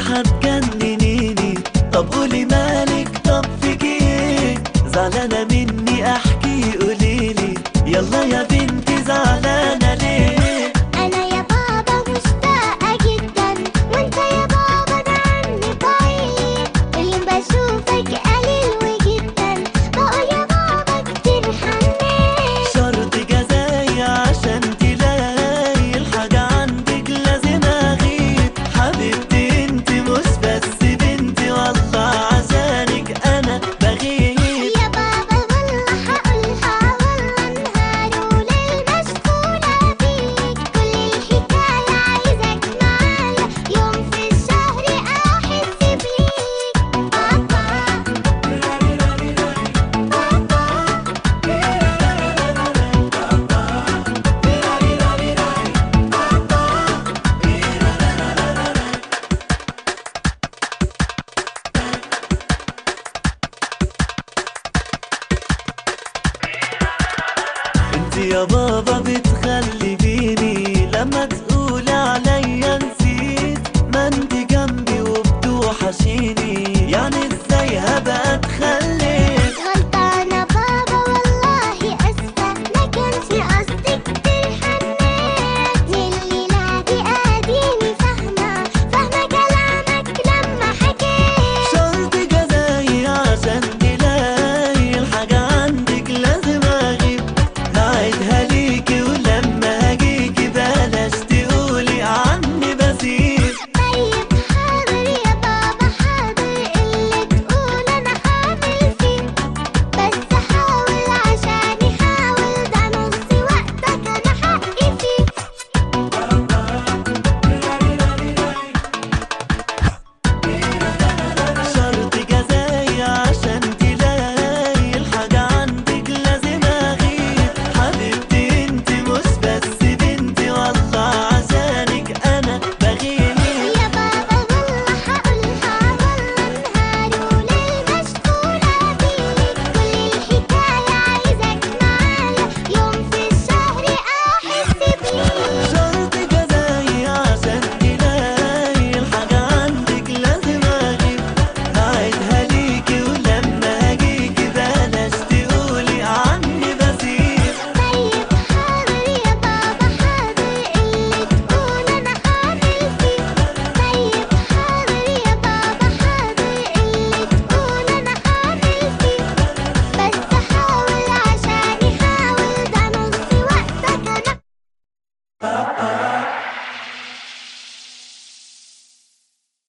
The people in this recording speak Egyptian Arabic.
هتجننيني طب قولي مالك طب فيكي ايه زعلانة مني احكي قوليلي يلا يا بنتي زعلانة ليه أنا يا بابا مشتاقة جدا وأنت يا بابا ده عني بعيد اليوم بشوفك قليل وجدا بقول يا بابا كتير حنين شرط جزاي عشان تلاقي الحاجة عندك لازم اغيب حبيبتي انت مش بس بنتي والله عشانك انا بغيب يا بابا والله هقولها والله نهار وليل مشغولة بيك كل الحكاية عايزك معايا يوم في الشهر أحس بيك بابا انت يا بابا